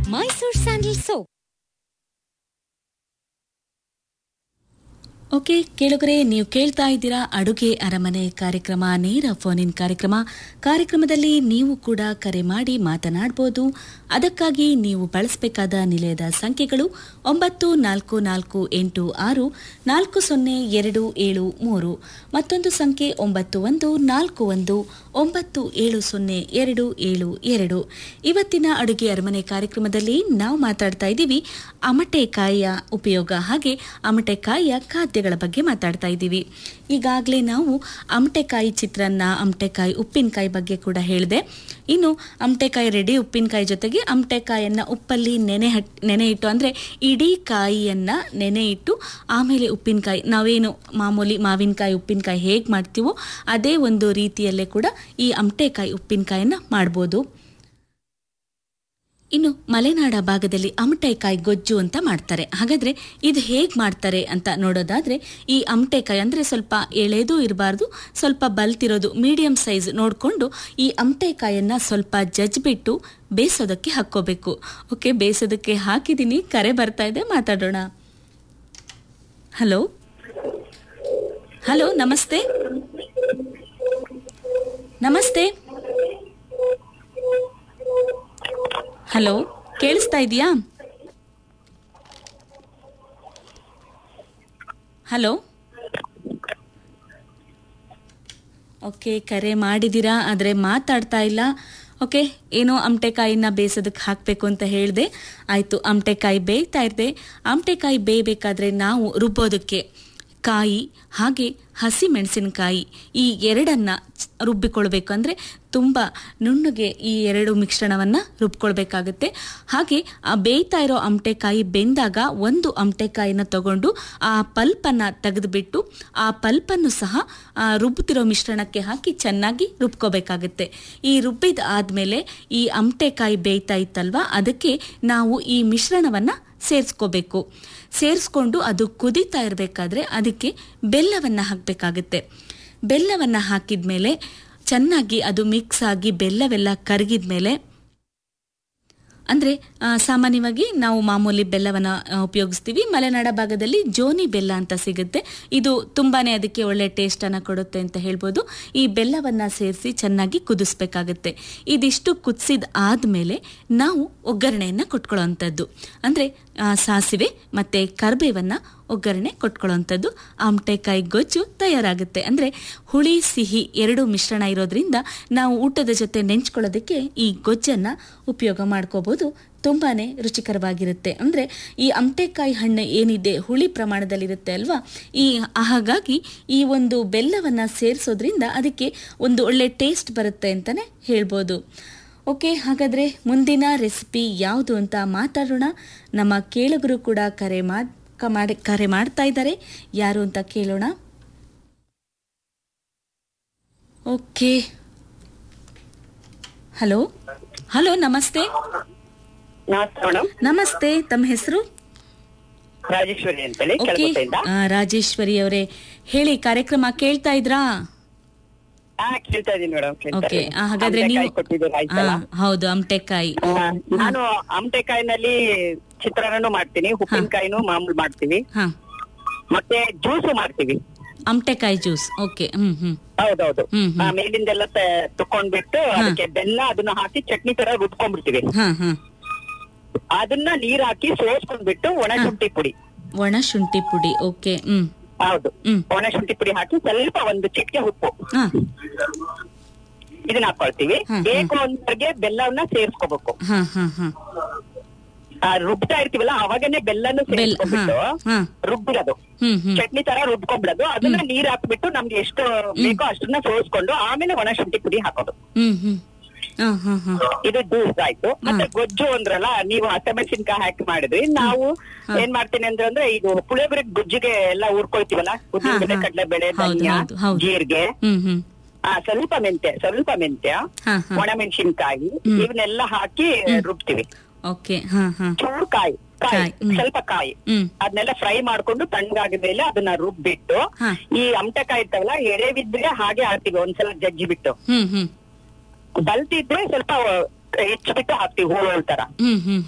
Mysore sandal soap okay ಕೇಳುಗರೆ ನೀವು ಕೇಳ್ತಾ ಇದ್ದೀರಾ ಅಡುಗೆ ಅರಮನೆ ಕಾರ್ಯಕ್ರಮ ನೇರ ಫೋನ್ ಇನ್ ಕಾರ್ಯಕ್ರಮ ಕಾರ್ಯಕ್ರಮದಲ್ಲಿ ನೀವು ಕೂಡ ಕರೆ ಮಾಡಿ ಮಾತನಾಡಬಹುದು ಅದಕ್ಕಾಗಿ ನೀವು ಬಳಸಬೇಕಾದ ನಿಲಯದ ಸಂಖ್ಯೆಗಳು ಒಂಬತ್ತು ನಾಲ್ಕು ನಾಲ್ಕು ಎಂಟು ಆರು ನಾಲ್ಕು ಸೊನ್ನೆ ಎರಡು ಏಳು ಮೂರು ಮತ್ತೊಂದು ಸಂಖ್ಯೆ ಒಂಬತ್ತು ಒಂದು ನಾಲ್ಕು ಒಂದು ಒಂಬತ್ತು ಏಳು ಸೊನ್ನೆ ಎರಡು ಏಳು ಎರಡು ಇವತ್ತಿನ ಅಡುಗೆ ಅರಮನೆ ಕಾರ್ಯಕ್ರಮದಲ್ಲಿ ನಾವು ಮಾತಾಡ್ತಾ ಇದ್ದೀವಿ ಅಮಟೆಕಾಯಿಯ ಉಪಯೋಗ ಹಾಗೆ ಅಮಟೆಕಾಯಿಯ ಖಾದ್ಯಗಳ ಬಗ್ಗೆ ಮಾತಾಡ್ತಾ ಇದ್ದೀವಿ ಈಗಾಗಲೇ ನಾವು ಅಮಟೆಕಾಯಿ ಚಿತ್ರಾನ್ನ ಅಮಟೆಕಾಯಿ ಉಪ್ಪಿನಕಾಯಿ ಬಗ್ಗೆ ಕೂಡ ಹೇಳಿದೆ ಇನ್ನು ಅಮಟೆಕಾಯಿ ರೆಡಿ ಉಪ್ಪಿನಕಾಯಿ ಜೊತೆಗೆ ಅಮಟೆಕಾಯಿಯನ್ನ ಉಪ್ಪಲ್ಲಿ ನೆನೆ ಹಟ್ ನೆನೆ ಇಟ್ಟು ಅಂದರೆ ಇಡೀ ಕಾಯಿಯನ್ನ ನೆನೆ ಇಟ್ಟು ಆಮೇಲೆ ಉಪ್ಪಿನಕಾಯಿ ನಾವೇನು ಮಾಮೂಲಿ ಮಾವಿನಕಾಯಿ ಉಪ್ಪಿನಕಾಯಿ ಹೇಗೆ ಮಾಡ್ತೀವೋ ಅದೇ ಒಂದು ರೀತಿಯಲ್ಲೇ ಕೂಡ ಈ ಅಮಟೆಕಾಯಿ ಉಪ್ಪಿನಕಾಯಿಯನ್ನ ಮಾಡ್ಬೋದು ಇನ್ನು ಮಲೆನಾಡ ಭಾಗದಲ್ಲಿ ಅಮಟೆಕಾಯಿ ಗೊಜ್ಜು ಅಂತ ಮಾಡ್ತಾರೆ ಹಾಗಾದ್ರೆ ಇದು ಹೇಗೆ ಮಾಡ್ತಾರೆ ಅಂತ ನೋಡೋದಾದ್ರೆ ಈ ಅಮಟೆಕಾಯಿ ಅಂದ್ರೆ ಸ್ವಲ್ಪ ಎಳೆದು ಇರಬಾರ್ದು ಸ್ವಲ್ಪ ಬಲ್ತಿರೋದು ಮೀಡಿಯಂ ಸೈಜ್ ನೋಡಿಕೊಂಡು ಈ ಅಮಟೆಕಾಯನ್ನ ಸ್ವಲ್ಪ ಜಜ್ಬಿಟ್ಟು ಬೇಯಿಸೋದಕ್ಕೆ ಹಾಕ್ಕೋಬೇಕು ಓಕೆ ಬೇಯಿಸೋದಕ್ಕೆ ಹಾಕಿದ್ದೀನಿ ಕರೆ ಬರ್ತಾ ಇದೆ ಮಾತಾಡೋಣ ಹಲೋ ಹಲೋ ನಮಸ್ತೆ ನಮಸ್ತೆ ಹಲೋ ಕೇಳಿಸ್ತಾ ಇದೆಯಾ ಹಲೋ ಓಕೆ ಕರೆ ಮಾಡಿದ್ದೀರಾ ಆದರೆ ಮಾತಾಡ್ತಾ ಇಲ್ಲ ಓಕೆ ಏನೋ ಅಮಟೆಕಾಯಿನ ಬೇಯಿಸೋದಕ್ಕೆ ಹಾಕಬೇಕು ಅಂತ ಹೇಳಿದೆ ಆಯಿತು ಅಮಟೆಕಾಯಿ ಬೇಯ್ತಾ ಇರ್ದೆ ಅಮಟೆಕಾಯಿ ಬೇಯಬೇಕಾದ್ರೆ ನಾವು ರುಬ್ಬೋದಕ್ಕೆ ಕಾಯಿ ಹಾಗೆ ಹಸಿ ಮೆಣಸಿನಕಾಯಿ ಈ ಎರಡನ್ನ ಚ್- ರುಬ್ಬಿಕೊಳ್ಬೇಕು ಅಂದರೆ ತುಂಬ ನುಣ್ಣಗೆ ಈ ಎರಡು ಮಿಶ್ರಣವನ್ನು ರುಬ್ಕೊಳ್ಬೇಕಾಗುತ್ತೆ ಹಾಗೆ ಆ ಬೇಯ್ತಾ ಇರೋ ಅಮಟೆಕಾಯಿ ಬೆಂದಾಗ ಒಂದು ಅಮಟೆಕಾಯಿನ ತಗೊಂಡು ಆ ಪಲ್ಪನ್ನು ತೆಗೆದುಬಿಟ್ಟು ಆ ಪಲ್ಪನ್ನು ಸಹ ಆ ರುಬ್ಬುತ್ತಿರೋ ಮಿಶ್ರಣಕ್ಕೆ ಹಾಕಿ ಚೆನ್ನಾಗಿ ರುಬ್ಕೋಬೇಕಾಗುತ್ತೆ ಈ ರುಬ್ಬಿದ ಆದಮೇಲೆ ಈ ಅಮಟೆಕಾಯಿ ಬೇಯ್ತಾ ಇತ್ತಲ್ವಾ ಅದಕ್ಕೆ ನಾವು ಈ ಮಿಶ್ರಣವನ್ನು ಸೇರಿಸ್ಕೋಬೇಕು ಸೇರಿಸ್ಕೊಂಡು ಅದು ಕುದೀತಾ ಇರಬೇಕಾದ್ರೆ ಅದಕ್ಕೆ ಬೆಲ್ಲವನ್ನು ಹಾಕಬೇಕಾಗುತ್ತೆ ಬೆಲ್ಲವನ್ನು ಹಾಕಿದ್ಮೇಲೆ ಚೆನ್ನಾಗಿ ಅದು ಮಿಕ್ಸ್ ಆಗಿ ಬೆಲ್ಲವೆಲ್ಲ ಕರಗಿದ ಮೇಲೆ ಅಂದರೆ ಸಾಮಾನ್ಯವಾಗಿ ನಾವು ಮಾಮೂಲಿ ಬೆಲ್ಲವನ್ನು ಉಪಯೋಗಿಸ್ತೀವಿ ಮಲೆನಾಡ ಭಾಗದಲ್ಲಿ ಜೋನಿ ಬೆಲ್ಲ ಅಂತ ಸಿಗುತ್ತೆ ಇದು ತುಂಬಾನೇ ಅದಕ್ಕೆ ಒಳ್ಳೆ ಟೇಸ್ಟನ್ನು ಕೊಡುತ್ತೆ ಅಂತ ಹೇಳ್ಬೋದು ಈ ಬೆಲ್ಲವನ್ನು ಸೇರಿಸಿ ಚೆನ್ನಾಗಿ ಕುದಿಸ್ಬೇಕಾಗುತ್ತೆ ಇದಿಷ್ಟು ಕುದಿಸಿದ ಆದಮೇಲೆ ನಾವು ಒಗ್ಗರಣೆಯನ್ನು ಕೊಟ್ಕೊಳ್ಳೋವಂಥದ್ದು ಅಂದರೆ ಸಾಸಿವೆ ಮತ್ತು ಕರಿಬೇವನ್ನು ಒಗ್ಗರಣೆ ಕೊಟ್ಕೊಳ್ಳೋವಂಥದ್ದು ಆಮಟೆಕಾಯಿ ಗೊಜ್ಜು ತಯಾರಾಗುತ್ತೆ ಅಂದರೆ ಹುಳಿ ಸಿಹಿ ಎರಡು ಮಿಶ್ರಣ ಇರೋದ್ರಿಂದ ನಾವು ಊಟದ ಜೊತೆ ನೆಂಚ್ಕೊಳ್ಳೋದಕ್ಕೆ ಈ ಗೊಜ್ಜನ್ನು ಉಪಯೋಗ ಮಾಡ್ಕೋಬೋದು ತುಂಬಾ ರುಚಿಕರವಾಗಿರುತ್ತೆ ಅಂದರೆ ಈ ಅಮಟೆಕಾಯಿ ಹಣ್ಣು ಏನಿದೆ ಹುಳಿ ಪ್ರಮಾಣದಲ್ಲಿರುತ್ತೆ ಅಲ್ವಾ ಈ ಹಾಗಾಗಿ ಈ ಒಂದು ಬೆಲ್ಲವನ್ನು ಸೇರಿಸೋದ್ರಿಂದ ಅದಕ್ಕೆ ಒಂದು ಒಳ್ಳೆ ಟೇಸ್ಟ್ ಬರುತ್ತೆ ಅಂತಲೇ ಹೇಳ್ಬೋದು ಓಕೆ ಹಾಗಾದರೆ ಮುಂದಿನ ರೆಸಿಪಿ ಯಾವುದು ಅಂತ ಮಾತಾಡೋಣ ನಮ್ಮ ಕೇಳುಗರು ಕೂಡ ಕರೆ ಮಾಡ್ ಕ- ಮಾಡಿ ಕರೆ ಮಾಡ್ತಾ ಇದ್ದಾರೆ ಯಾರು ಅಂತ ಕೇಳೋಣ ಓಕೆ ಹಲೋ ಹಲೋ ನಮಸ್ತೆ ನಮಸ್ತೆ ಮೇಡಮ್ ನಮಸ್ತೆ ತಮ್ಮ ಹೆಸರು ರಾಜೇಶ್ವರಿ ಅಂತೇಳಿ ಓಕೆ ಕೆಳಕೋಟೆಯಿಂದ ಆ, ರಾಜೇಶ್ವರಿ ಅವರೇ ಹೇಳಿ ಕಾರ್ಯಕ್ರಮ ಕೇಳ್ತಾ ಇದ್ರಾ ಹಾ ಕೇಳ್ತಾ ಇದೀನಿ ಮೇಡಮ್ ಓಕೆ ಆ, ಹಾಗಾದ್ರೆ ನೀವು ಕೊಟ್ಟಿದ್ದೀರಾ ಆಯ್ತಲ್ಲ ಆ, ಹೌದು ಅಮಟೆಕಾಯಿ ಆ, ನಾನು ಆಮಟೆಕಾಯಿನಲ್ಲಿ ಚಿತ್ರಾನ್ನೂ ಮಾಡ್ತೀನಿ ಉಪ್ಪಿನಕಾಯಿನೂ ಮಾಮೂಲು ಮಾಡ್ತೀವಿ ಹಾ ಮತ್ತೆ ಜ್ಯೂಸು ಮಾಡ್ತೀವಿ ಅಮಟೆಕಾಯಿ ಜ್ಯೂಸ್ ಓಕೆ ಹ್ಮ್ ಹ್ಮ್ ಹೌದೌದು ಹ್ಮ್, ಹ್ಮ್. ಆ, ಮೇಲಿಂದೆಲ್ಲ ತ- ತಕೊಂಡ್ಬಿಟ್ಟು ಅದಕ್ಕೆ ಬೆಲ್ಲ ಅದನ್ನ ಹಾಕಿ ಚಟ್ನಿ ತರ ರುಬ್ಕೊಂಡ್ಬಿಡ್ತೀವಿ ಹಾ ಹಾ ಅದನ್ನ ನೀರ್ ಹಾಕಿ ಸೋಸ್ಕೊಂಡ್ಬಿಟ್ಟು ಒಣ ಶುಂಠಿ ಪುಡಿ ಒಣ ಶುಂಠಿ ಪುಡಿ ಓಕೆ ಹ್ಮ್ ಹೌದು ಹ್ಮ್. ಒಣ ಶುಂಠಿ ಪುಡಿ ಹಾಕಿ ಸ್ವಲ್ಪ ಒಂದು ಚಿಟಿಕೆ ಉಪ್ಪು ಹಾ ಇದನ್ನ ಹಾಕೊಳ್ತೀವಿ ಹ್ಮ್, ಹ್ಮ್. ಬೇಕು ಅಂದ್ರಿಗೆ ಬೆಲ್ಲವನ್ನ ಸೇರ್ಸ್ಕೋಬೇಕು ಹಾ ಹಾ ಹಾ ಆ, ರುಬ್ತಾ ಇರ್ತೀವಲ್ಲ ಅವಾಗನೇ ಬೆಲ್ಲನು ಬೆಲ್ಲ ಹಾ ಸೇರ್ಸ್ಕೊಂಡ್ಬಿಟ್ಟು ಹಾ ರುಬ್ಬಿರೋದು ಹ್ಮ್ ಹ್ಮ್ ಚಟ್ನಿ ತರ ರುಬ್ಕೊಂಡ್ಬಿಡೋದು ಅದನ್ನ ನೀರ್ ಹಾಕ್ಬಿಟ್ಟು ನಮ್ಗೆ ಎಷ್ಟು ಬೇಕೋ ಅಷ್ಟನ್ನ ಸೋಸ್ಕೊಂಡು ಆಮೇಲೆ ಒಣ ಶುಂಠಿ ಪುಡಿ ಹಾಕೋದು ಹ್ಮ್ ಹ್ಮ್ ಹಾ ಹಾ ಹಾ ಇದು ಜ್ಯೂಸ್ ಆಯ್ತು ಮತ್ತೆ ಗೊಜ್ಜು ಅಂದ್ರಲ್ಲ ನೀವು ಹಸಿಮೆಣಸಿನ್ಕಾಯಿ ಹಾಕಿ ಮಾಡಿದ್ರಿ ನಾವು ಏನ್ ಮಾಡ್ತೀನಿ ಅಂದ್ರೆ ಅಂದ್ರೆ ಇದು ಪುಳಿಯೋಗರೆ ಗೊಜ್ಜಿಗೆ ಎಲ್ಲ ಊರ್ಕೊಳ್ತೀವಲ್ಲ ಉದ್ದಿನಬೇಳೆ ಹಾ. ಕಡಲೆಬೇಳೆ ಹೌದು, ಧನಿಯಾ ಹೌದು, ಹೌದು. ಜೀರಿಗೆ ಹ್ಮ್ ಹ್ಮ್ ಆ ಸ್ವಲ್ಪ ಮೆಂತ್ಯ ಸ್ವಲ್ಪ ಮೆಂತ್ಯ ಹಾ ಹಾ ಒಣ ಮೆಣಸಿನ್ಕಾಯಿ ಹ್ಮ್. ಇವನ್ನೆಲ್ಲ ಹಾಕಿ ರುಬ್ತೀವಿ ಓಕೆ ಹಾ ಹಾ ಚೂರು ಕಾಯಿ ಕಾಯಿ ಕಾಯಿ, ಹ್ಮ್. ಸ್ವಲ್ಪ ಕಾಯಿ ಹ್ಮ್ ಅದನ್ನೆಲ್ಲ ಫ್ರೈ ಮಾಡ್ಕೊಂಡು ತಣ್ಣಗಾದ ಮೇಲೆ ಅದನ್ನ ರುಬ್ಬಿಟ್ಟು ಹಾ. ಈ ಅಮಟಕಾಯಿ ಇರ್ತಾವಲ್ಲ ಎಳೆವಿದ್ರೆ ಹಾಗೆ ಹಾಕ್ತಿವಿ ಒಂದ್ಸಲ ಜಜ್ಜಿ ಬಿಟ್ಟು ಹ್ಮ್ ಹ್ಮ್ ಬಲ್ತಿದ್ರೆ ಸ್ವಲ್ಪ ಹೆಚ್ಚಿಬಿಟ್ಟು ಹಾಕ್ತಿವಿ ಹೂವು ತರ ಹ್ಮ್ ಹ್ಮ್